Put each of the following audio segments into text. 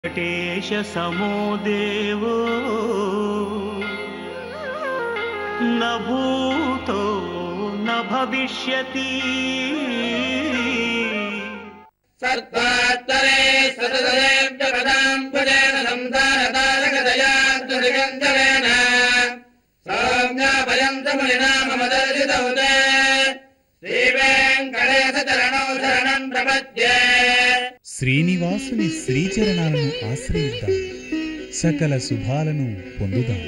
వెంకటేశ సమో దేవో న భూతో న భవిష్యతి సర్వాత్తరే సతదేవ్యపదాంబుజేన సంధారతారకదయా దుర్గంధవేన సౌమ్యాభయంతమునినా మమ దర్శితౌతే శ్రీవేంకటేశ చరణౌ శరణం ప్రపద్యే శ్రీనివాసుని శ్రీచరణాలను ఆశ్రయిద్దాం సకల శుభాలను పొందుదాం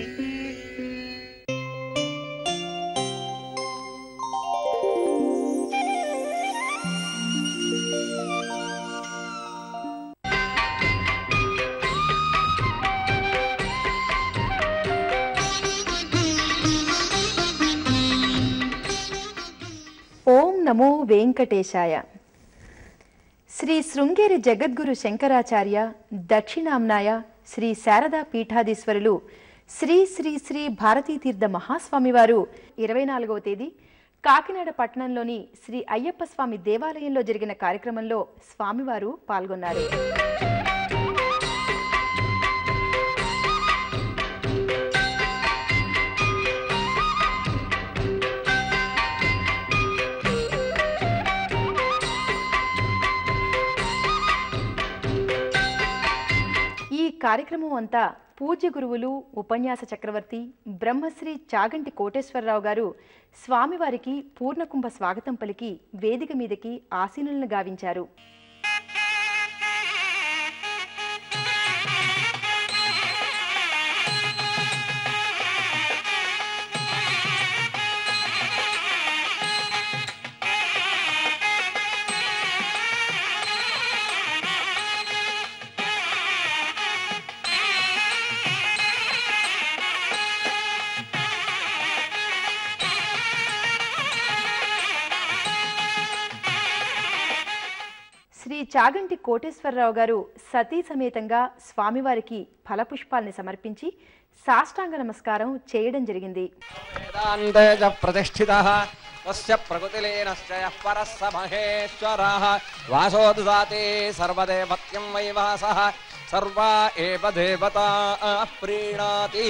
ఓం నమో వెంకటేశాయ శ్రీ శృంగేరి జగద్గురు శంకరాచార్య దక్షిణాంనాయ శ్రీ శారదా పీఠాధీశ్వరులు శ్రీ శ్రీ శ్రీ భారతీతీర్థ మహాస్వామివారు ఇరవై నాలుగవ తేదీ కాకినాడ పట్టణంలోని శ్రీ అయ్యప్ప స్వామి దేవాలయంలో జరిగిన కార్యక్రమంలో స్వామివారు పాల్గొన్నారు ఈ కార్యక్రమం అంతా పూజ్య గురువులు ఉపన్యాస చక్రవర్తి బ్రహ్మశ్రీ చాగంటి కోటేశ్వరరావు గారు స్వామివారికి పూర్ణకుంభ స్వాగతం పలికి వేదిక మీదకి ఆసీనులను గావించారు శ్రీ చాగంటి కోటేశ్వరరావు గారు సతీ సమేతంగా స్వామివారికి ఫలపుష్పాల్ని సమర్పించి సాష్టాంగ నమస్కారం చేయడం జరిగింది వేదాంతే చ ప్రతిష్ఠితः తస్య ప్రకృతిలీనశ్చ యః పరः స మహేశ్వరः వాసోదుదాతే సర్వదేవత్యం వై వాసः సర్వా ఏవ దేవతా ప్రీణాతి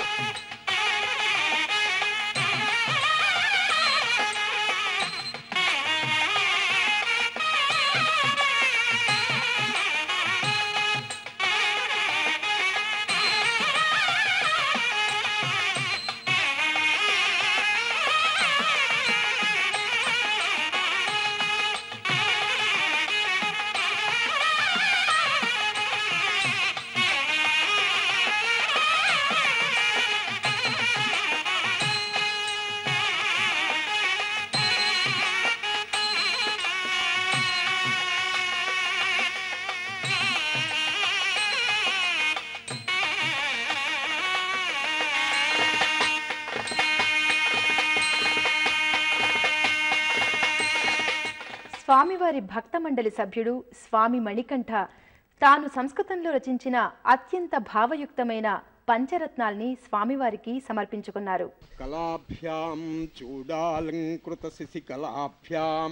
స్వామివారి భక్త మండలి సభ్యుడు స్వామి మణికంఠ తాను సంస్కృతంలో రచించిన అత్యంత భావయుక్తమైన పంచరత్నాల్ని స్వామివారికి సమర్పించుకున్నారు కళాభ్యాం చూడాలంకృత శిశికళాభ్యాం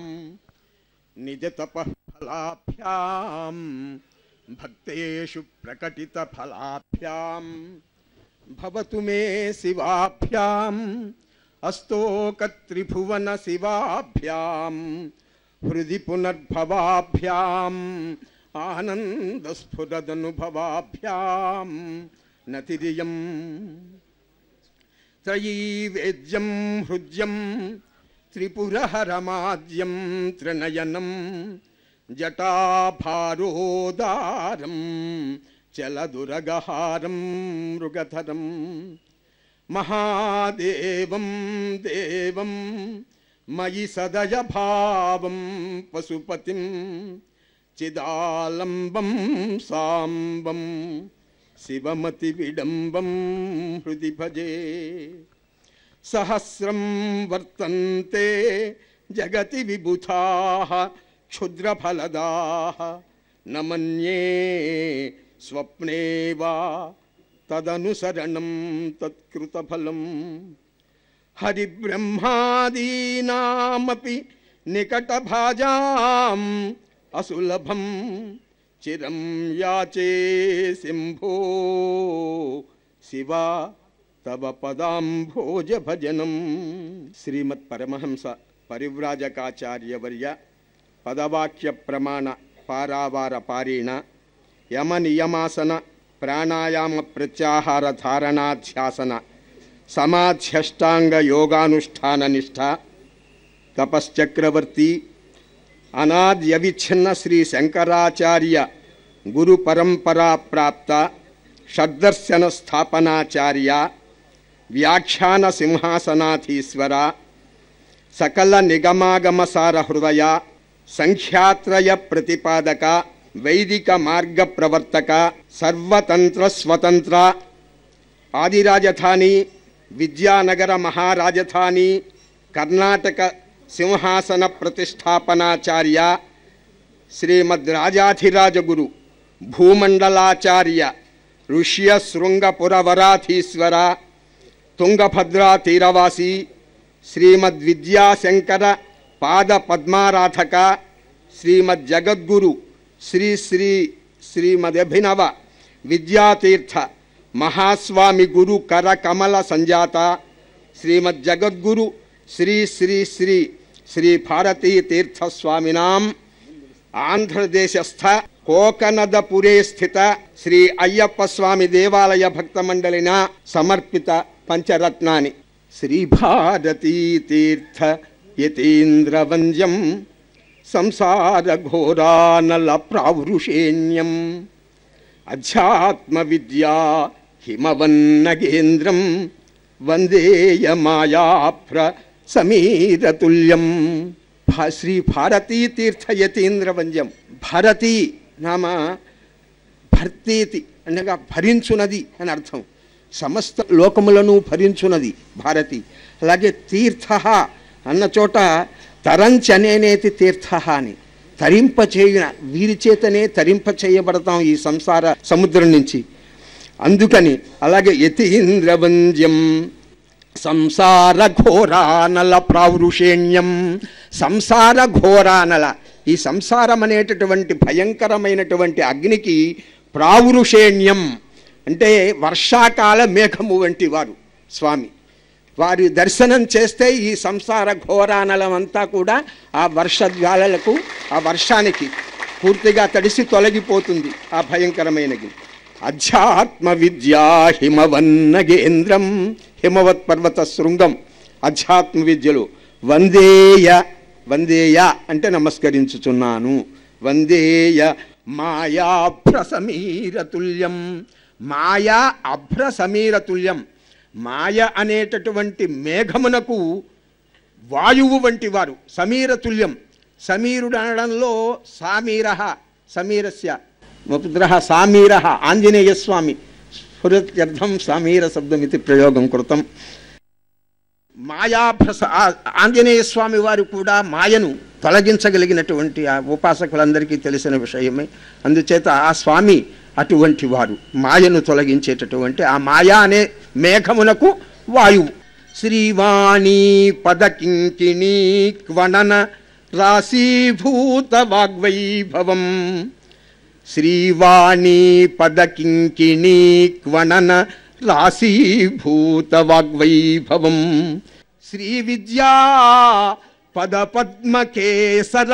నిజతపఫలాభ్యాం భక్తేషు ప్రకటిత ఫలాభ్యాం భవతు మే శివాభ్యాం అస్తోకత్రిభువన శివాభ్యాం హృది పునర్భవాభ్యాం ఆనందస్ఫురదనుభవాభ్యాం నతిరియం త్రయీవేద్యం హృద్యం త్రిపురహరమాద్యం త్రినయనం జటాభారోదారం చలదురగహారం మృగధరం మహాదేవం దేవం మయి సదయ భావం పశుపతిం చిదాలంబం సాంబం శివమతి విడంబం హృది భజే సహస్రం వర్తంతే జగతి విబుధా క్షుద్రఫలదా న మన్యే స్వప్నే వా తదనుసరణం తత్కృతఫలం హరిబ్రహ్మాదీనామపి నికటభాజాం అసులభం చిరం యాచే సింభో శివ తవ పదాంభోజ భజనం శ్రీమత్ పరమహంస పరివ్రాజకాచార్యవర్య పదవాక్య ప్రమాణ పారావార పారీణ యమ నియమాసన ప్రాణాయామ ప్రత్యాహార ధారణాధ్యాసన సమాధ్యష్టాంగ యోగానుష్ఠాన నిష్ఠ తపశ్చక్రవర్తి అనాద్యవిచ్ఛిన్న శ్రీ శంకరాచార్య గురు పరంపరా ప్రాప్త షడ్దర్శన స్థాపనాచార్య వ్యాఖ్యాన సింహాసనాధీశ్వర సకల నిగమాగమ సార హృదయ సంఖ్యాత్రయ ప్రతిపాదక వైదిక మార్గ ప్రవర్తక సర్వతంత్ర స్వతంత్ర ఆదిరాజధాని విద్యానగర మహారాజధాని కర్ణాటక సింహాసన ప్రతిష్టాపనాచార్య శ్రీమద్ రాజాధిరాజగురు భూమండలాచార్య ఋష్య శృంగపురవరాధీశ్వర తుంగభద్రా తీరవాసి శ్రీమద్ విద్యాశంకర పాద పద్మారాధక శ్రీమద్ జగద్గురు శ్రీ శ్రీ శ్రీమదభినవ విద్యాతీర్థ మహాస్వామి గురు కర కమల సంజాత శ్రీమద్ జగద్గురు శ్రీ శ్రీ శ్రీ శ్రీ భారతీ తీర్థ స్వామినాం ఆంధ్రదేశస్థ కోకనదపురే స్థిత శ్రీ అయ్యప్ప స్వామి దేవాలయ భక్త మండలిన సమర్పిత పంచరత్నాని శ్రీ భారతీ తీర్థ యతీంద్రవంద్యం సంసార ఘోరానల ప్రావృషేణ్యం అధ్యాత్మ విద్యా హిమవన్నగేంద్రం వందేయ మాయాభ్ర సమీరతుల్యం భా- శ్రీ భారతీ తీర్థ యతీంద్ర వంద్యం భారతీ నామ భర్తీతి అనగా భరించునది అని అర్థం సమస్త లోకములను భరించునది భారతి అలాగే తీర్థ అన్న చోట తరంచనేనేతి తీర్థ అని తరింప చేయున వీరి చేతనే తరింప చేయబడతాం ఈ సంసార సముద్రం నుంచి అందుకని అలాగే యతీంద్రవంద్యం సంసార ఘోరానల ప్రావృషేణ్యం సంసార ఘోరానల ఈ సంసారం అనేటటువంటి భయంకరమైనటువంటి అగ్నికి ప్రావృషేణ్యం అంటే వర్షాకాల మేఘము వంటి వారు స్వామి వారి దర్శనం చేస్తే ఈ సంసార ఘోరానలం అంతా కూడా ఆ వర్షజ్వాలలకు ఆ వర్షానికి పూర్తిగా తడిసి తొలగిపోతుంది ఆ భయంకరమైనది అధ్యాత్మ విద్యా హిమవన్నగేంద్రం హిమవత్ పర్వత శృంగం అధ్యాత్మ విద్యలు వందేయ వందేయ అంటే నమస్కరించుచున్నాను వందేయ మాయాభ్ర సమీరతుల్యం మాయా అభ్ర సమీరతుల్యం మాయ అనేటటువంటి మేఘమునకు వాయువు వంటి వారు సమీరతుల్యం సమీరుడు అనడంలో సామీర సమీరస్య పుత్ర సామీర ఆంజనేయ స్వామి స్ఫురత్యర్థం సమీర శబ్దమితి ప్రయోగం కృతం మాయాభ్రస ఆ- ఆంజనేయ స్వామి వారు కూడా మాయను తొలగించగలిగినటువంటి ఆ ఉపాసకులందరికీ తెలిసిన విషయమే అందుచేత ఆ స్వామి అటువంటి వారు మాయను తొలగించేటటువంటి ఆ మాయా అనే మేఘమునకు వాయువు శ్రీవాణి పదకింకిణీ క్వణన రాశీభూత వాగ్వైభవం శ్రీవాణి పదకింకిణీ క్వణన రాశీభూత వాగ్వైభవం శ్రీ విద్యా పద పద్మకేసర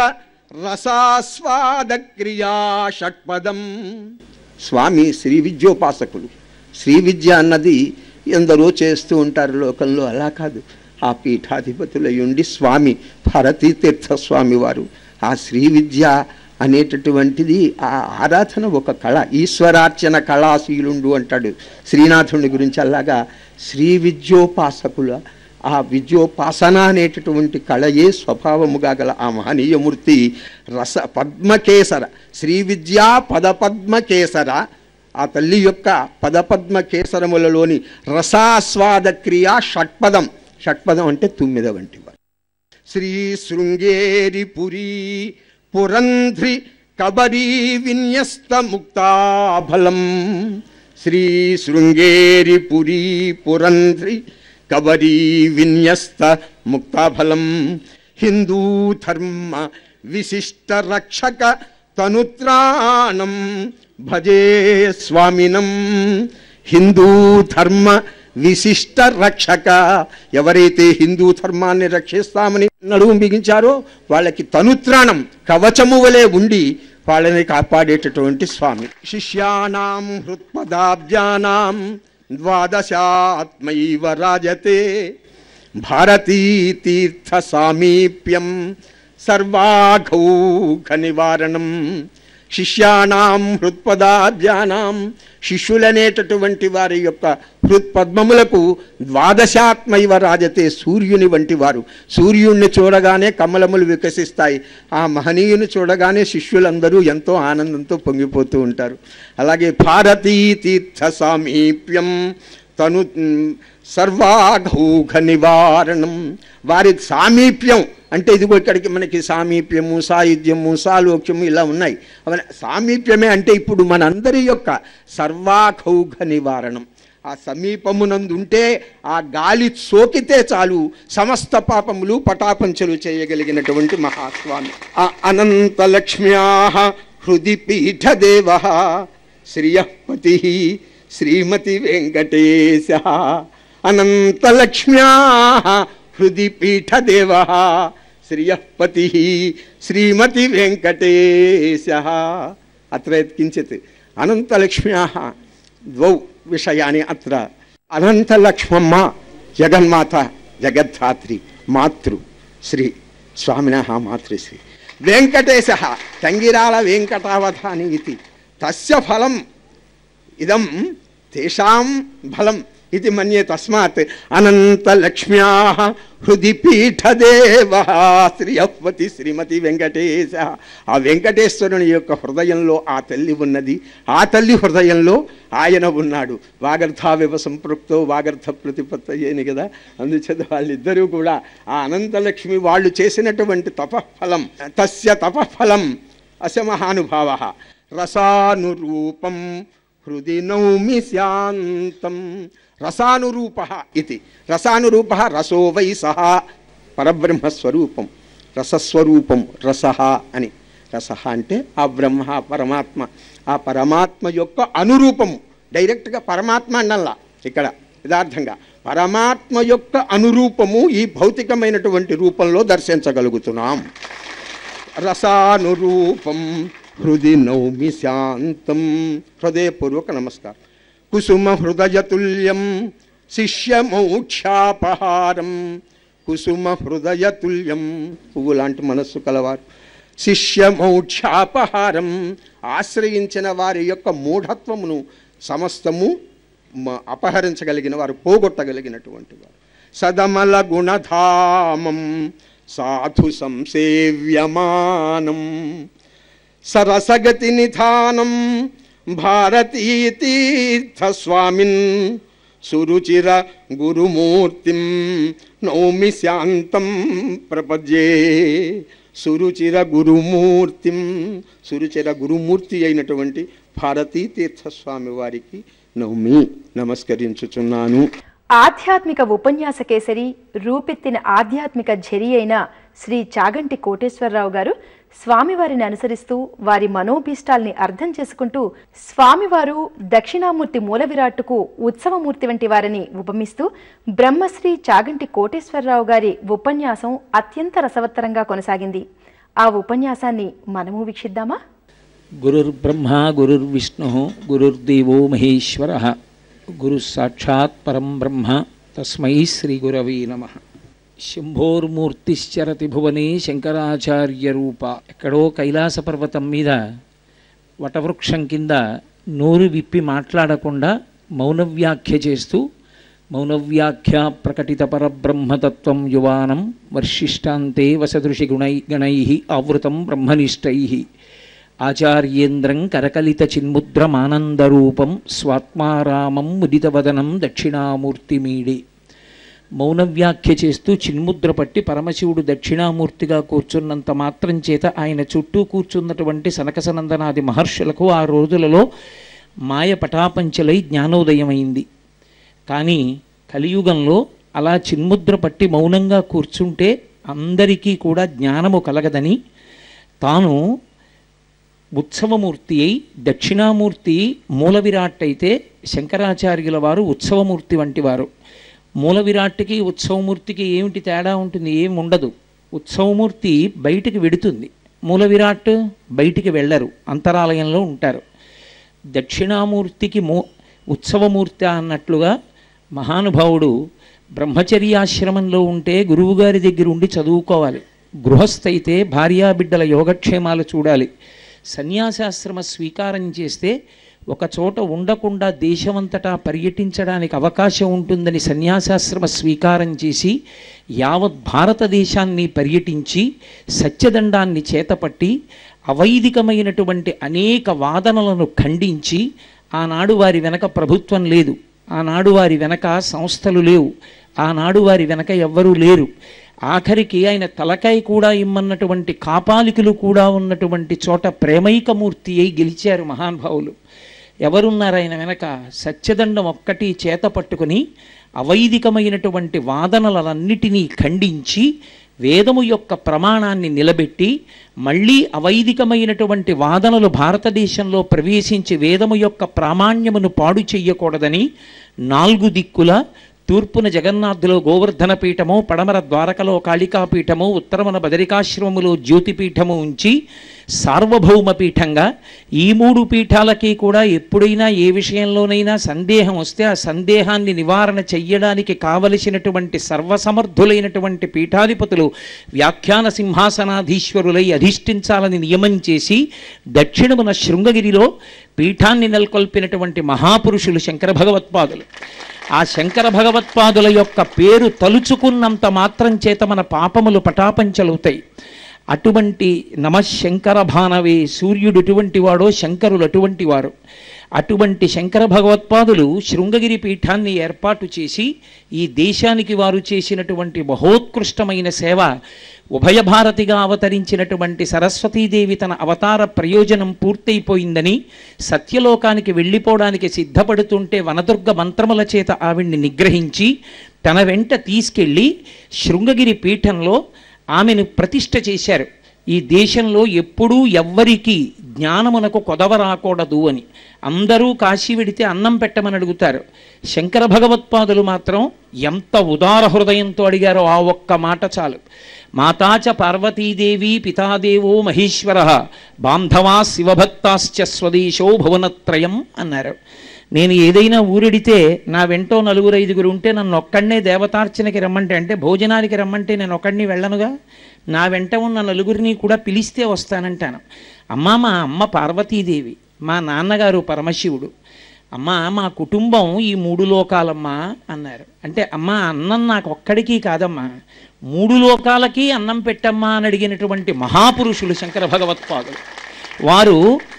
రసాస్వాద క్రియా షట్పదం స్వామి శ్రీ విద్యోపాసకులు శ్రీ విద్య అన్నది ఎందరో చేస్తూ ఉంటారు లోకంలో అలా కాదు ఆ పీఠాధిపతులయుండి స్వామి భారతీ తీర్థ స్వామి వారు ఆ శ్రీ విద్య అనేటటువంటిది ఆ ఆరాధన ఒక కళ ఈశ్వరార్చన కళాశీలుండు అంటాడు శ్రీనాథుని గురించి అలాగా శ్రీ విద్యోపాసకుల ఆ విద్యోపాసన అనేటటువంటి కళయే స్వభావముగా గల ఆ మహనీయమూర్తి రస పద్మకేసర శ్రీ విద్యా పదపద్మకేసర ఆ తల్లి యొక్క పదపద్మ కేసరములలోని రసాస్వాద క్రియా షట్పదం షట్పదం అంటే తుమ్మిద వంటి వారు శ్రీ శృంగేరి పురీ పురంధ్రి కబరీ విన్యస్త ముక్తాఫలం శ్రీ శృంగేరి పురీ పురంధ్రి కబరీ విన్యస్త ముక్తాఫలం హిందూ ధర్మ విశిష్ట రక్షక తనుత్రాణం భజే స్వామినం హిందూ ధర్మ విశిష్ట రక్షక ఎవరైతే హిందూ ధర్మాన్ని రక్షిస్తామని నడుము బిగించారో వాళ్ళకి తనుత్రాణం కవచము వలె ఉండి వాళ్ళని కాపాడేటటువంటి స్వామి శిష్యానాం హృత్పదాబ్జానాం ద్వాదశాత్మైవ రాజతే భారతీ తీర్థ సామీప్యం సర్వాఘౌఘ నివారణం శిష్యానాం హృత్పదాభ్యానాం శిష్యులనేటటువంటి వారి యొక్క హృత్పద్మములకు ద్వాదశాత్మైవ రాజతే సూర్యుని వంటి వారు సూర్యుణ్ణి చూడగానే కమలములు వికసిస్తాయి ఆ మహనీయుని చూడగానే శిష్యులందరూ ఎంతో ఆనందంతో పొంగిపోతూ ఉంటారు అలాగే భారతీ తీర్థ సామీప్యం తను సర్వాఘౌఘ నివారణం వారి సామీప్యం అంటే ఇదిగో ఇక్కడికి మనకి సామీప్యము సాయుధ్యము సాలోక్యము ఇలా ఉన్నాయి అవన్నీ సామీప్యమే అంటే ఇప్పుడు మనందరి యొక్క సర్వాఘౌఘ నివారణం ఆ సమీపమునందు ఉంటే ఆ గాలి సోకితే చాలు సమస్త పాపములు పటాపంచలు చేయగలిగినటువంటి మహాస్వామి ఆ అనంత లక్ష్మ్యా హృది పీఠదేవ శ్రియపతి శ్రీమతి వెంకటేశ అనంతలక్ష్మ్యా హృది పీఠదేవ శ్రియపతి శ్రీమతి వెంకటేశ అత్ర కించిత్ అనంతలక్ష్మ్యా ద్వౌ విషయాని అత్ర అనంతలక్ష్మమ్మ జగన్మాత జగద్ధాత్రి మాతృ శ్రీ స్వామిన మాతృశ్రీ వెంకటేశ తంగిరాల వెంకటావధాని ఇది తస్య ఫలం ఇదం తేషాం బలం ఇది మన్యే తస్మాత్ అనంతలక్ష్మ్యా హృది పీఠదేవ శ్రీయపతి శ్రీమతి వెంకటేశ ఆ వెంకటేశ్వరుని యొక్క హృదయంలో ఆ తల్లి ఉన్నది ఆ తల్లి హృదయంలో ఆయన ఉన్నాడు వాగర్థావివ సంపృక్తో వాగర్థ ప్రతిపత్తయ్యేని కదా అందుచేత వాళ్ళిద్దరూ కూడా ఆ అనంతలక్ష్మి వాళ్ళు చేసినటువంటి తపఫలం తస్య తపఫలం అస మహానుభావ రసానురూపం హృది నౌమి శాంతం రసానురూప ఇది రసానురూప రసో వై సహ పరబ్రహ్మస్వరూపం రసస్వరూపం రస అని రస అంటే ఆ బ్రహ్మ పరమాత్మ ఆ పరమాత్మ యొక్క అనురూపము డైరెక్ట్గా పరమాత్మ అన్నల్లా ఇక్కడ యథార్థంగా పరమాత్మ యొక్క అనురూపము ఈ భౌతికమైనటువంటి రూపంలో దర్శించగలుగుతున్నాం రసానురూపం హృది నౌమి శాంతం హృదయపూర్వక నమస్కారం కుసుమ హృదయతుల్యం శిష్యమౌక్షాపహారం కుసుమ హృదయతుల్యం పువ్వు లాంటి మనస్సు కలవారు శిష్యమౌక్షాపహారం ఆశ్రయించిన వారి యొక్క మూఢత్వమును సమస్తము మ- అపహరించగలిగిన వారు పోగొట్టగలిగినటువంటి వారు సదమల గుణధామం సాధు సంసేవ్యమానం సరసగతి నిధానం భారతీతీర్థస్వామిన్ సురుచిర గురుమూర్తిం నౌమి శాంతం ప్రపద్యే సురుచిర గురుమూర్తిం సురుచిర గురుమూర్తి అయినటువంటి భారతీ తీర్థస్వామి వారికి నౌమి నమస్కరించుచున్నాను ఆధ్యాత్మిక ఉపన్యాస కేసరి రూపెత్తిన ఆధ్యాత్మిక ఝరి అయిన శ్రీ చాగంటి కోటేశ్వరరావు గారు స్వామివారిని అనుసరిస్తూ వారి మనోభీష్టాల్ని అర్థం చేసుకుంటూ స్వామివారు దక్షిణామూర్తి మూల విరాట్టుకు ఉత్సవమూర్తి వంటి వారిని ఉపమిస్తూ బ్రహ్మశ్రీ చాగంటి కోటేశ్వరరావు గారి ఉపన్యాసం అత్యంత రసవత్తరంగా కొనసాగింది ఆ ఉపన్యాసాన్ని మనము వీక్షిద్దామా గురుర్బ్రహ్మ గురుర్విష్ణు గురుర్దేవో మహేశ్వర గురు సాక్షాత్ పరం బ్రహ్మ తస్మై శ్రీ గురవే నమ శంభోర్మూర్తిశ్చరతి భువనే శంకరాచార్య రూప ఎక్కడో కైలాస పర్వతం మీద వటవృక్షం కింద నోరు విప్పి మాట్లాడకుండా మౌనవ్యాఖ్య చేస్తూ మౌనవ్యాఖ్య ప్రకటిత పరబ్రహ్మతత్వం యువానం వర్షిష్టాంతే వసదృషి గుణై గణై ఆవృతం బ్రహ్మనిష్టై ఆచార్యేంద్రం కరకలిత చిన్ముద్రమానందరూపం స్వాత్మారామం ముదితవదనం దక్షిణామూర్తిమీడే మౌనవ్యాఖ్య చేస్తూ చిన్ముద్ర పట్టి పరమశివుడు దక్షిణామూర్తిగా కూర్చున్నంత మాత్రం చేత ఆయన చుట్టూ కూర్చున్నటువంటి సనకసనందనాది మహర్షులకు ఆ రోజులలో మాయ పటాపంచలై జ్ఞానోదయమైంది కానీ కలియుగంలో అలా చిన్ముద్ర పట్టి మౌనంగా కూర్చుంటే అందరికీ కూడా జ్ఞానము కలగదని తాను ఉత్సవమూర్తి అయి దక్షిణామూర్తి మూల విరాట్ అయితే శంకరాచార్యుల వారు ఉత్సవమూర్తి వంటి వారు మూల విరాట్కి ఉత్సవమూర్తికి ఏమిటి తేడా ఉంటుంది ఏం ఉండదు ఉత్సవమూర్తి బయటికి వెడుతుంది మూల విరాట్ బయటికి వెళ్ళరు అంతరాలయంలో ఉంటారు దక్షిణామూర్తికి మూ ఉత్సవమూర్తి అన్నట్లుగా మహానుభావుడు బ్రహ్మచర్యాశ్రమంలో ఉంటే గురువుగారి దగ్గర ఉండి చదువుకోవాలి గృహస్థైతే భార్యాబిడ్డల యోగక్షేమాలు చూడాలి సన్యాసాశ్రమ స్వీకారం చేస్తే ఒక చోట ఉండకుండా దేశమంతటా పర్యటించడానికి అవకాశం ఉంటుందని సన్యాసాశ్రమ స్వీకారం చేసి యావత్ భారతదేశాన్ని పర్యటించి సత్యదండాన్ని చేతపట్టి అవైదికమైనటువంటి అనేక వాదనలను ఖండించి ఆనాడు వారి వెనక ప్రభుత్వం లేదు ఆనాడు వారి వెనక సంస్థలు లేవు ఆనాడు వారి వెనక ఎవ్వరూ లేరు ఆఖరికి ఆయన తలకాయ కూడా ఇమ్మన్నటువంటి కాపాలికులు కూడా ఉన్నటువంటి చోట ప్రేమైకమూర్తి అయి గెలిచారు మహానుభావులు ఎవరున్నారు ఆయన వెనక సత్యదండం ఒక్కటి చేత పట్టుకుని అవైదికమైనటువంటి వాదనలన్నిటినీ ఖండించి వేదము యొక్క ప్రమాణాన్ని నిలబెట్టి మళ్ళీ అవైదికమైనటువంటి వాదనలు భారతదేశంలో ప్రవేశించి వేదము యొక్క ప్రామాణ్యమును పాడు చెయ్యకూడదని నాలుగు దిక్కుల తూర్పున జగన్నాథులో గోవర్ధన పీఠము పడమర ద్వారకలో కాళికాపీఠము ఉత్తరమున బదరికాశ్రమములో జ్యోతిపీఠము ఉంచి సార్వభౌమ పీఠంగా ఈ మూడు పీఠాలకి కూడా ఎప్పుడైనా ఏ విషయంలోనైనా సందేహం వస్తే ఆ సందేహాన్ని నివారణ చెయ్యడానికి కావలసినటువంటి సర్వసమర్థులైనటువంటి పీఠాధిపతులు వ్యాఖ్యాన సింహాసనాధీశ్వరులై అధిష్ఠించాలని నియమం చేసి దక్షిణమున శృంగగిరిలో పీఠాన్ని నెలకొల్పినటువంటి మహాపురుషులు శంకర భగవత్పాదులు ఆ శంకర భగవత్పాదుల యొక్క పేరు తలుచుకున్నంత మాత్రం చేత మన పాపములు పటాపంచలవుతాయి అటువంటి నమశంకర భానవే సూర్యుడు ఎటువంటి వాడో శంకరులు అటువంటి వారు అటువంటి శంకర భగవత్పాదులు శృంగగిరి పీఠాన్ని ఏర్పాటు చేసి ఈ దేశానికి వారు చేసినటువంటి మహోత్కృష్టమైన సేవ ఉభయ భారతిగా అవతరించినటువంటి సరస్వతీదేవి తన అవతార ప్రయోజనం పూర్తయిపోయిందని సత్యలోకానికి వెళ్ళిపోవడానికి సిద్ధపడుతుంటే వనదుర్గ మంత్రముల చేత ఆవిడ్ని నిగ్రహించి తన వెంట తీసుకెళ్ళి శృంగగిరి పీఠంలో ఆమెను ప్రతిష్ఠ చేశారు ఈ దేశంలో ఎప్పుడూ ఎవ్వరికీ జ్ఞానమునకు కొదవ రాకూడదు అని అందరూ కాశీ వెడితే అన్నం పెట్టమని అడుగుతారు శంకర భగవత్పాదులు మాత్రం ఎంత ఉదార హృదయంతో అడిగారో ఆ ఒక్క మాట చాలు మాతాచ పార్వతీదేవి పితాదేవో మహేశ్వర బాంధవా శివభక్తాశ్చ స్వదేశో భువనత్రయం అన్నారు నేను ఏదైనా ఊరెడితే నా వెంటో నలుగురు ఐదుగురు ఉంటే నన్ను ఒక్కడనే దేవతార్చనకి రమ్మంటే అంటే భోజనానికి రమ్మంటే నేను ఒక్కడిని వెళ్ళనుగా నా వెంట ఉన్న నలుగురిని కూడా పిలిస్తే వస్తానంటాను అమ్మ మా అమ్మ పార్వతీదేవి మా నాన్నగారు పరమశివుడు అమ్మ మా కుటుంబం ఈ మూడు లోకాలమ్మా అన్నారు అంటే అమ్మ అన్నం నాకు ఒక్కడికి కాదమ్మా మూడు లోకాలకి అన్నం పెట్టమ్మా అని అడిగినటువంటి మహాపురుషులు శంకర భగవత్పాదులు వారు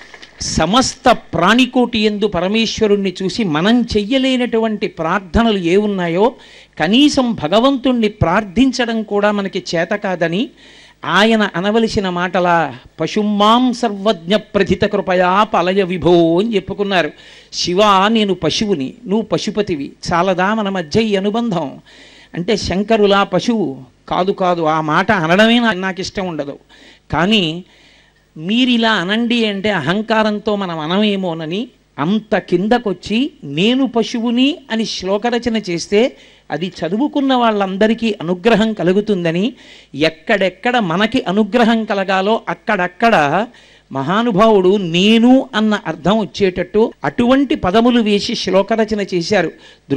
సమస్త ప్రాణికోటి ఎందు పరమేశ్వరుణ్ణి చూసి మనం చెయ్యలేనటువంటి ప్రార్థనలు ఏ ఉన్నాయో కనీసం భగవంతుణ్ణి ప్రార్థించడం కూడా మనకి చేత కాదని ఆయన అనవలసిన మాటలా పశుమాం సర్వజ్ఞ ప్రథిత కృపయా పలయ విభో అని చెప్పుకున్నారు శివ నేను పశువుని నువ్వు పశుపతివి చాలదా మన మధ్య ఈ అనుబంధం అంటే శంకరులా పశువు కాదు కాదు ఆ మాట అనడమే నా- నాకు ఇష్టం ఉండదు కానీ మీరు ఇలా అనండి అంటే అహంకారంతో మనం అనమేమోనని అంత కిందకొచ్చి నేను పశువుని అని శ్లోకరచన చేస్తే అది చదువుకున్న వాళ్ళందరికీ అనుగ్రహం కలుగుతుందని ఎక్కడెక్కడ మనకి అనుగ్రహం కలగాలో అక్కడక్కడ మహానుభావుడు నేను అన్న అర్థం వచ్చేటట్టు అటువంటి పదములు వేసి శ్లోకరచన చేశారు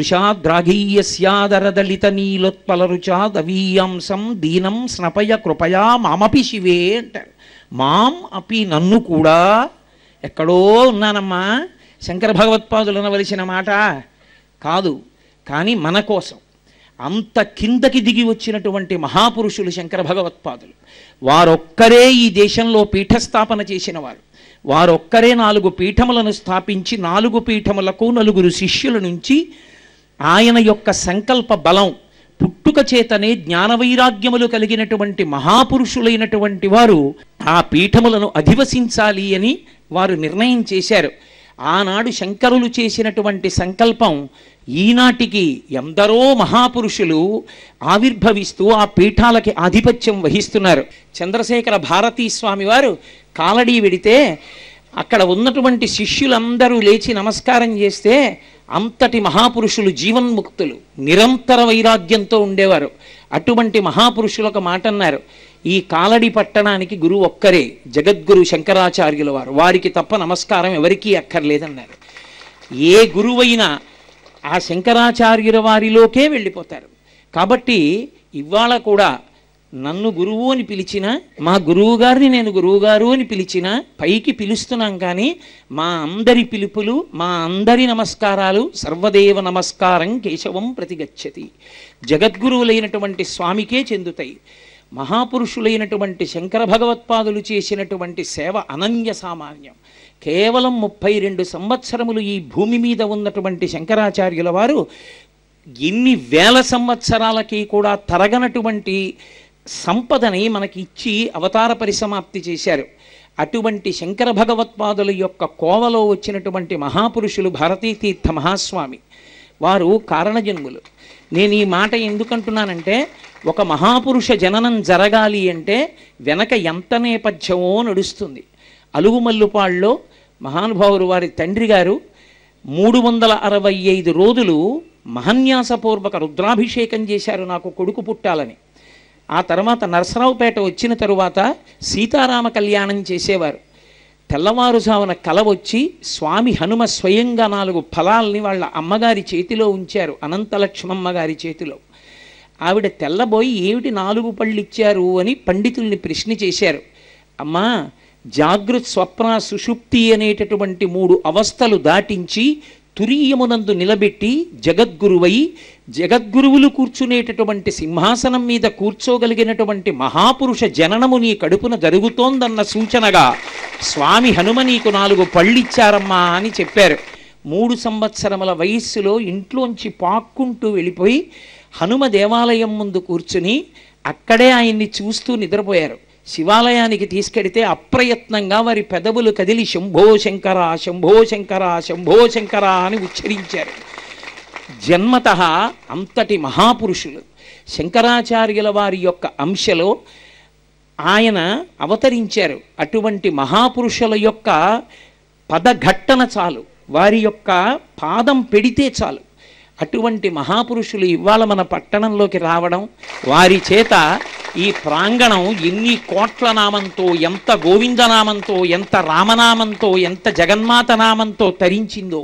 దృశాద్రాఘీయస్యాదరదళిత నీలోత్పల రుచా దవీయాంసం దీనం స్నపయ కృపయా మామపి శివే అంటారు మాం అపి నన్ను కూడా ఎక్కడో ఉన్నానమ్మా శంకర భగవత్పాదులు అనవలసిన మాట కాదు కానీ మన కోసం అంత కిందకి దిగి వచ్చినటువంటి మహాపురుషులు శంకర భగవత్పాదులు వారొక్కరే ఈ దేశంలో పీఠస్థాపన చేసిన వారు వారొక్కరే నాలుగు పీఠములను స్థాపించి నాలుగు పీఠములకు నలుగురు శిష్యుల నుంచి ఆయన యొక్క సంకల్ప బలం పుట్టుక చేతనే జ్ఞానవైరాగ్యములు కలిగినటువంటి మహాపురుషులైనటువంటి వారు ఆ పీఠములను అధివసించాలి అని వారు నిర్ణయం చేశారు ఆనాడు శంకరులు చేసినటువంటి సంకల్పం ఈనాటికి ఎందరో మహాపురుషులు ఆవిర్భవిస్తూ ఆ పీఠాలకి ఆధిపత్యం వహిస్తున్నారు చంద్రశేఖర భారతీ స్వామి వారు కాలడీ వెడితే అక్కడ ఉన్నటువంటి శిష్యులందరూ లేచి నమస్కారం చేస్తే అంతటి మహాపురుషులు జీవన్ముక్తులు నిరంతర వైరాగ్యంతో ఉండేవారు అటువంటి మహాపురుషులు ఒక మాట అన్నారు ఈ కాలడి పట్టణానికి గురువు ఒక్కరే జగద్గురు శంకరాచార్యుల వారు వారికి తప్ప నమస్కారం ఎవరికీ అక్కర్లేదన్నారు ఏ గురువైనా ఆ శంకరాచార్యుల వారిలోకే వెళ్ళిపోతారు కాబట్టి ఇవాళ కూడా నన్ను గురువు అని పిలిచిన మా గురువు గారిని నేను గురువుగారు అని పిలిచిన పైకి పిలుస్తున్నాం కానీ మా అందరి పిలుపులు మా అందరి నమస్కారాలు సర్వదేవ నమస్కారం కేశవం ప్రతిగచ్చతి జగద్గురువులైనటువంటి స్వామికే చెందుతాయి మహాపురుషులైనటువంటి శంకర భగవత్పాదులు చేసినటువంటి సేవ అనన్య సామాన్యం కేవలం ముప్పై రెండు సంవత్సరములు ఈ భూమి మీద ఉన్నటువంటి శంకరాచార్యుల వారు ఎన్ని వేల సంవత్సరాలకి కూడా తరగనటువంటి సంపదని మనకి ఇచ్చి అవతార పరిసమాప్తి చేశారు అటువంటి శంకర భగవత్పాదుల యొక్క కోవలో వచ్చినటువంటి మహాపురుషులు భారతీ తీర్థ మహాస్వామి వారు కారణజన్ములు నేను ఈ మాట ఎందుకంటున్నానంటే ఒక మహాపురుష జననం జరగాలి అంటే వెనక ఎంత నేపథ్యమో నడుస్తుంది అలుగుమల్లుపాళ్ళలో మహానుభావులు వారి తండ్రి గారు మూడు వందల అరవై ఐదు రోజులు మహన్యాసపూర్వక రుద్రాభిషేకం చేశారు నాకు కొడుకు పుట్టాలని ఆ తర్వాత నరసరావుపేట వచ్చిన తరువాత సీతారామ కళ్యాణం చేసేవారు తెల్లవారుజామున కల వచ్చి స్వామి హనుమ స్వయంగా నాలుగు ఫలాల్ని వాళ్ళ అమ్మగారి చేతిలో ఉంచారు అనంతలక్ష్మమ్మ గారి చేతిలో ఆవిడ తెల్లబోయి ఏమిటి నాలుగు పళ్ళు ఇచ్చారు అని పండితుల్ని ప్రశ్న చేశారు అమ్మా జాగృత్ స్వప్న సుషుప్తి అనేటటువంటి మూడు అవస్థలు దాటించి తురీయమునందు నిలబెట్టి జగద్గురువై జగద్గురువులు కూర్చునేటటువంటి సింహాసనం మీద కూర్చోగలిగినటువంటి మహాపురుష జననము నీ కడుపున జరుగుతోందన్న సూచనగా స్వామి హనుమ నీకు నాలుగు పళ్ళిచ్చారమ్మా అని చెప్పారు మూడు సంవత్సరముల వయస్సులో ఇంట్లోంచి పాక్కుంటూ వెళ్ళిపోయి హనుమ దేవాలయం ముందు కూర్చుని అక్కడే ఆయన్ని చూస్తూ నిద్రపోయారు శివాలయానికి తీసుకెడితే అప్రయత్నంగా వారి పెదవులు కదిలి శంభో శంకర శంభో శంకర శంభో శంకర అని ఉచ్చరించారు జన్మత అంతటి మహాపురుషులు శంకరాచార్యుల వారి యొక్క అంశలో ఆయన అవతరించారు అటువంటి మహాపురుషుల యొక్క పదఘట్టన చాలు వారి యొక్క పాదం పెడితే చాలు అటువంటి మహాపురుషులు ఇవాళ మన పట్టణంలోకి రావడం వారి చేత ఈ ప్రాంగణం ఎన్ని కోట్ల నామంతో ఎంత గోవిందనామంతో ఎంత రామనామంతో ఎంత జగన్మాత నామంతో తరించిందో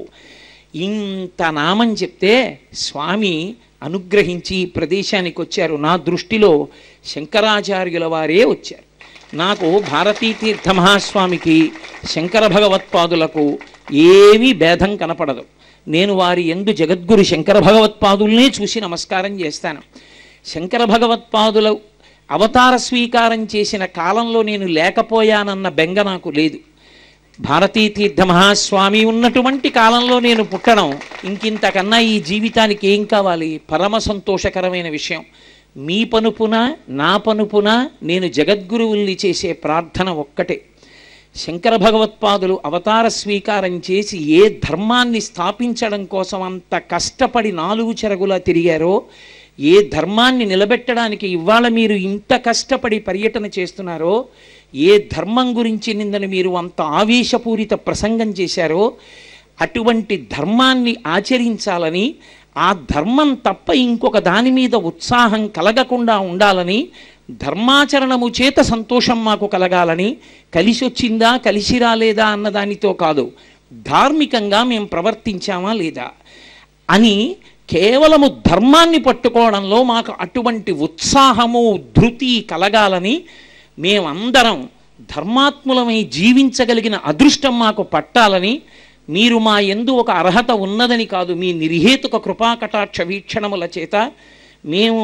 ఇంత నామం చెప్తే స్వామి అనుగ్రహించి ఈ ప్రదేశానికి వచ్చారు నా దృష్టిలో శంకరాచార్యుల వారే వచ్చారు నాకు భారతీ తీర్థ మహాస్వామికి శంకర భగవత్పాదులకు ఏమీ భేదం కనపడదు నేను వారి ఎందు జగద్గురు శంకర భగవత్పాదుల్నే చూసి నమస్కారం చేస్తాను శంకర భగవత్పాదుల అవతార స్వీకారం చేసిన కాలంలో నేను లేకపోయానన్న బెంగ నాకు లేదు భారతీ తీర్థ మహాస్వామి ఉన్నటువంటి కాలంలో నేను పుట్టడం ఇంకింతకన్నా ఈ జీవితానికి ఏం కావాలి పరమ సంతోషకరమైన విషయం మీ పనుపున నా పనుపున నేను జగద్గురువుల్ని చేసే ప్రార్థన ఒక్కటే శంకర భగవత్పాదులు అవతార స్వీకారం చేసి ఏ ధర్మాన్ని స్థాపించడం కోసం అంత కష్టపడి నాలుగు చెరగులా తిరిగారో ఏ ధర్మాన్ని నిలబెట్టడానికి ఇవాళ మీరు ఇంత కష్టపడి పర్యటన చేస్తున్నారో ఏ ధర్మం గురించి నిందని మీరు అంత ఆవేశపూరిత ప్రసంగం చేశారో అటువంటి ధర్మాన్ని ఆచరించాలని ఆ ధర్మం తప్ప ఇంకొక దాని మీద ఉత్సాహం కలగకుండా ఉండాలని ధర్మాచరణము చేత సంతోషం మాకు కలగాలని కలిసి వచ్చిందా కలిసి రాలేదా అన్న దానితో కాదు ధార్మికంగా మేము ప్రవర్తించామా లేదా అని కేవలము ధర్మాన్ని పట్టుకోవడంలో మాకు అటువంటి ఉత్సాహము ధృతి కలగాలని మేమందరం ధర్మాత్ములమై జీవించగలిగిన అదృష్టం మాకు పట్టాలని మీరు మా ఎందు ఒక అర్హత ఉన్నదని కాదు మీ నిర్హేతుక కృపాకటాక్ష వీక్షణముల చేత మేము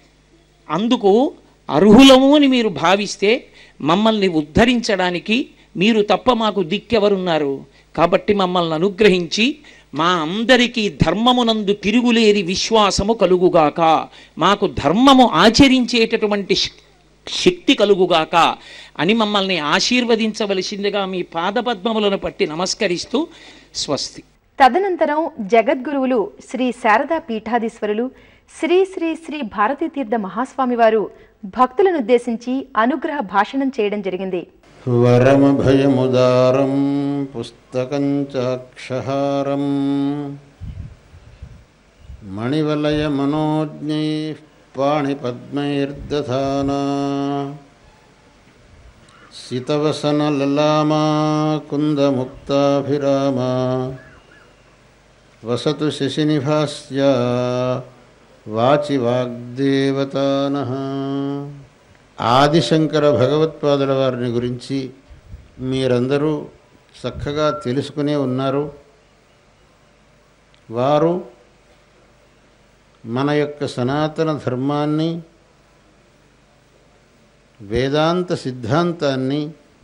అందుకు అర్హులము అని మీరు భావిస్తే మమ్మల్ని ఉద్ధరించడానికి మీరు తప్ప మాకు దిక్కెవరున్నారు కాబట్టి మమ్మల్ని అనుగ్రహించి మా అందరికీ ధర్మమునందు తిరుగులేని విశ్వాసము కలుగుగాక మాకు ధర్మము ఆచరించేటటువంటి శ- శక్తి కలుగుగాక అని మమ్మల్ని ఆశీర్వదించవలసిందిగా మీ పాదపద్మములను పట్టి నమస్కరిస్తూ స్వస్తి తదనంతరం జగద్గురువులు శ్రీ శారదా పీఠాధీశ్వరులు శ్రీ శ్రీ శ్రీ భారతీ తీర్థ మహాస్వామి వారు భక్తులనుద్దేశించి అనుగ్రహ భాషణం చేయడం జరిగింది వరమభయముదారం పుస్తకం చాక్షహారం మణివలయమనోజ్ఞై పాణిపద్మైర్దధానా సితవసనలలామా కుందముక్తాభిరామా వసతు శశినిభాస్య వాచి వాగ్దేవతానః ఆదిశంకర భగవత్పాదుల వారిని గురించి మీరందరూ చక్కగా తెలుసుకునే ఉన్నారు వారు మన యొక్క సనాతన ధర్మాన్ని వేదాంత సిద్ధాంతాన్ని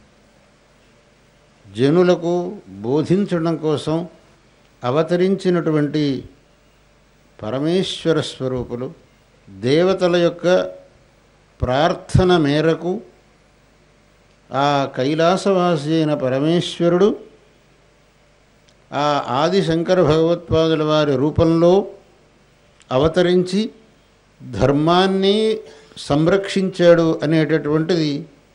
జనులకు బోధించడం కోసం అవతరించినటువంటి పరమేశ్వర స్వరూపులు దేవతల యొక్క ప్రార్థన మేరకు ఆ కైలాసవాసి అయిన పరమేశ్వరుడు ఆ ఆది శంకర భగవత్పాదుల వారి రూపంలో అవతరించి ధర్మాన్ని సంరక్షించాడు అనేటటువంటిది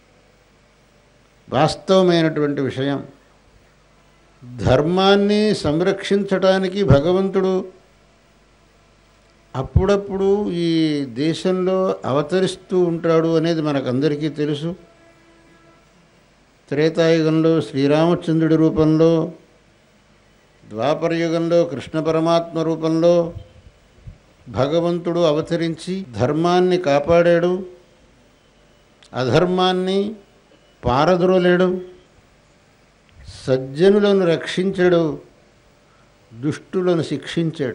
వాస్తవమైనటువంటి విషయం ధర్మాన్ని సంరక్షించటానికి భగవంతుడు అప్పుడప్పుడు ఈ దేశంలో అవతరిస్తూ ఉంటాడు అనేది మనకందరికీ తెలుసు త్రేతాయుగంలో శ్రీరామచంద్రుడి రూపంలో ద్వాపర యుగంలో కృష్ణ పరమాత్మ రూపంలో భగవంతుడు అవతరించి ధర్మాన్ని కాపాడాడు అధర్మాన్ని పారద్రోలేడు సజ్జనులను రక్షించాడు దుష్టులను శిక్షించాడు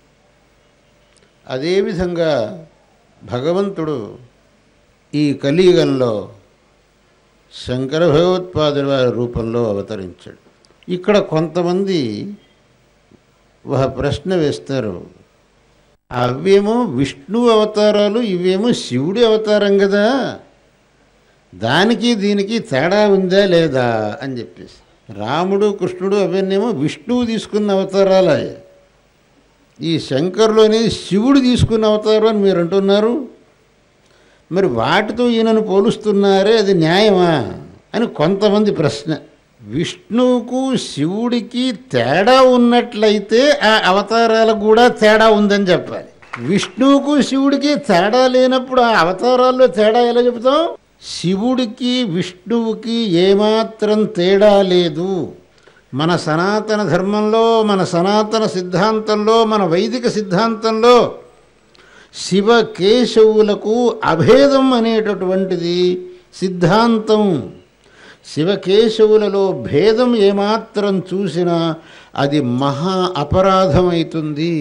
అదేవిధంగా భగవంతుడు ఈ కలియుగంలో శంకర భగవత్పాదుల వారి రూపంలో అవతరించాడు ఇక్కడ కొంతమంది ఒక ప్రశ్న వేస్తారు అవేమో విష్ణు అవతారాలు ఇవేమో శివుడి అవతారం కదా దానికి దీనికి తేడా ఉందా లేదా అని చెప్పేసి రాముడు కృష్ణుడు అవన్నీమో విష్ణువు తీసుకున్న అవతారాలే ఈ శంకరులు అనేది శివుడు తీసుకున్న అవతారం అని మీరు అంటున్నారు మరి వాటితో ఈయనను పోలుస్తున్నారే అది న్యాయమా అని కొంతమంది ప్రశ్న విష్ణువుకు శివుడికి తేడా ఉన్నట్లయితే ఆ అవతారాలకు కూడా తేడా ఉందని చెప్పాలి విష్ణువుకు శివుడికి తేడా లేనప్పుడు ఆ అవతారాల్లో తేడా ఎలా చెబుతాం శివుడికి విష్ణువుకి ఏమాత్రం తేడా లేదు మన సనాతన ధర్మంలో మన సనాతన సిద్ధాంతంలో మన వైదిక సిద్ధాంతంలో శివ కేశవులకు అభేదం అనేటటువంటిది సిద్ధాంతం శివకేశవులలో భేదం ఏమాత్రం చూసినా అది మహా అపరాధమవుతుంది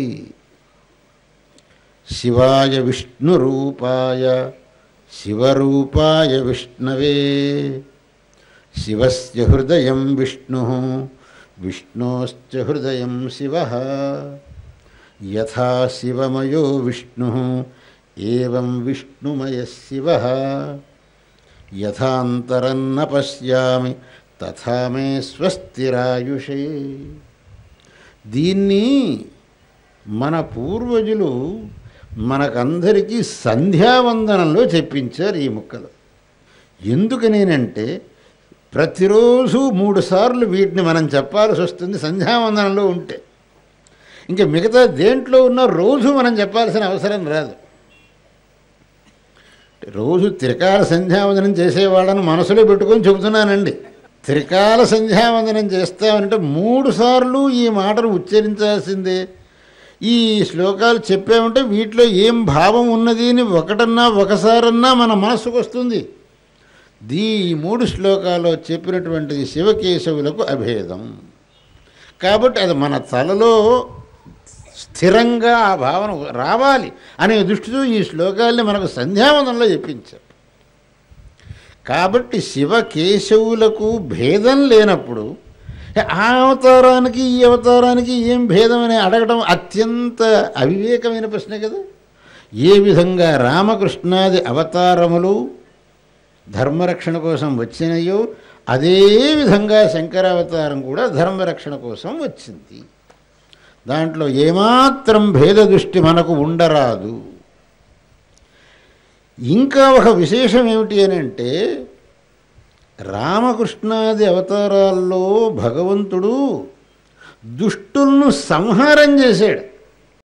శివాయ విష్ణురూపాయ శివరూపాయ విష్ణవే శివస్య హృదయం విష్ణు విష్ణోశ్చ హృదయం శివ యథా శివమయో విష్ణు ఏవం విష్ణుమయ శివ యథాంతరన్న పశ్యామి తథా మే స్వస్తిరాయుషే దీన్ని మన పూర్వజులు మనకందరికీ సంధ్యావందనంలో చెప్పించారు ఈ ముక్కలు ఎందుకనేనంటే ప్రతిరోజు మూడు సార్లు వీటిని మనం చెప్పాల్సి వస్తుంది సంధ్యావందనంలో ఉంటే ఇంకా మిగతా దేంట్లో ఉన్న రోజు మనం చెప్పాల్సిన అవసరం రాదు రోజు త్రికాల సంధ్యావందనం చేసేవాళ్ళని మనసులో పెట్టుకొని చెబుతున్నానండి త్రికాల సంధ్యావందనం చేస్తామంటే మూడు సార్లు ఈ మాటను ఉచ్చరించాల్సిందే ఈ శ్లోకాలు చెప్పామంటే వీటిలో ఏం భావం ఉన్నది అని ఒకటన్నా ఒకసారన్నా మన మనస్సుకు వస్తుంది దీ ఈ మూడు శ్లోకాల్లో చెప్పినటువంటిది శివకేశవులకు అభేదం కాబట్టి అది మన తలలో స్థిరంగా ఆ భావన రావాలి అనే దృష్టితో ఈ శ్లోకాల్ని మనకు సంధ్యావందనలో చెప్పించారు కాబట్టి శివకేశవులకు భేదం లేనప్పుడు ఆ అవతారానికి ఈ అవతారానికి ఏం భేదం అని అడగడం అత్యంత అవివేకమైన ప్రశ్న కదా ఏ విధంగా రామకృష్ణాది అవతారములు ధర్మరక్షణ కోసం వచ్చినాయో అదే విధంగా శంకరావతారం కూడా ధర్మరక్షణ కోసం వచ్చింది దాంట్లో ఏమాత్రం భేద దృష్టి మనకు ఉండరాదు ఇంకా ఒక విశేషం ఏమిటి అని అంటే రామకృష్ణాది అవతారాల్లో భగవంతుడు దుష్టులను సంహారం చేశాడు